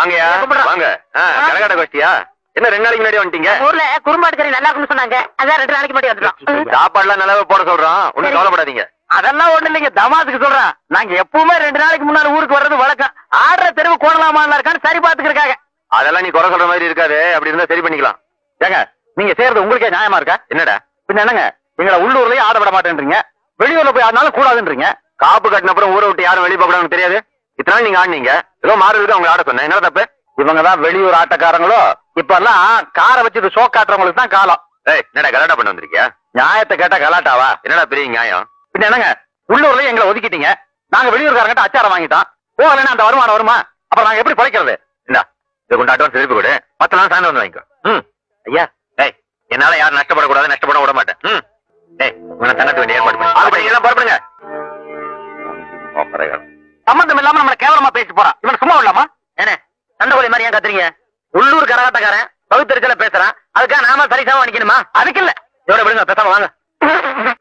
வாங்கயா கும்பிடுறோம். வாங்க ஆ, ஆ. கரகாட்ட கோஷ்டியா என்ன ரெண்டு நாளைக்கு முன்னாடி வந்துட்டீங்க ஊர்ல குறும்பாடு கறி நல்லா இருக்குன்னு சொன்னாங்க அதான் ரெண்டு நாளைக்கு முன்னாடி வந்துட்டோம் சாப்பாடுலாம் நல்லாவே போட சொல்றோம் ஒண்ணும் சரி. கவலைப்படாதீங்க அதெல்லாம் ஒண்ணு இல்லைங்க தமாசுக்கு சொல்றேன் நாங்க எப்பவுமே ரெண்டு நாளைக்கு முன்னால ஊருக்கு வர்றது வழக்கம் ஆடுற தெருவு கோணலாமா இருக்கான்னு சரி பாத்துக்கிருக்காங்க அதெல்லாம் நீ குறை சொல்ற மாதிரி இருக்காது அப்படி இருந்தா சரி பண்ணிக்கலாம் ஏங்க நீங்க செய்யறது உங்களுக்கே நியாயமா இருக்கா என்னடா பின்ன என்னங்க எங்களை உள்ளூர்லயே ஆட விட மாட்டேன்றீங்க வெளியூர்ல போய் ஆடினாலும் கூடாதுன்றீங்க காப்பு கட்டின அப்புறம் ஊரை விட்டு யாரும் வெளியே போகக்கூடாதுன்னு தெரியாது இத்தனை நாள் நீங்க ஆடுனீங்க ஏதோ மாறுறதுக்கு அவங்க ஆட சொன்னேன் என்ன தப்பு இவங்க தான் வெளியூர் ஆட்டக்காரங்களோ இப்ப எல்லாம் காரை வச்சு ஷோ காட்டுறவங்களுக்கு தான் காலம் ஏய் என்னடா கலாட்டா பண்ண வந்திருக்கியா நியாயத்தை கேட்டா கலாட்டாவா என்னடா பெரிய நியாயம் பின்ன என்னங்க உள்ளூர்லயே எங்களை ஒதுக்கிட்டீங்க நாங்க வெளியூர்காரங்கிட்ட அச்சாரம் வாங்கிட்டோம் போகலன்னா அந்த வருமானம் வருமா அப்புறம் நாங்க எப்படி பழைக்கிறது இந்தா இதை கொண்டு அட்வான்ஸ் திருப்பி கொடு பத்து நாள் சாயந்தரம் வந்து வாங்கிக்கோ ம் ஐயா ஏய் என்னால யாரும் நஷ்டப்படக்கூடாது நஷ்டப்பட விட மாட்டேன் ம் ஏய் உன தங்கத்து வேண்டிய ஏற்பாடு பண்ணு அப்படி எல்லாம் புறப்படுங்க சம்பந்தம் இல்லாம நம்மள கேவலமா பேசி போறான் இவன் சும்மா விடலாமா என்ன சண்டை மாதிரி ஏன் கத்துறீங்க உள்ளூர் கரகாட்டக்காரன் பகுத்தறிச்சல பேசுறான் அதுக்காக நாம சரிசமா நிக்கணுமா அதுக்கு இல்ல இதோட விடுங்க பேசாம வாங்க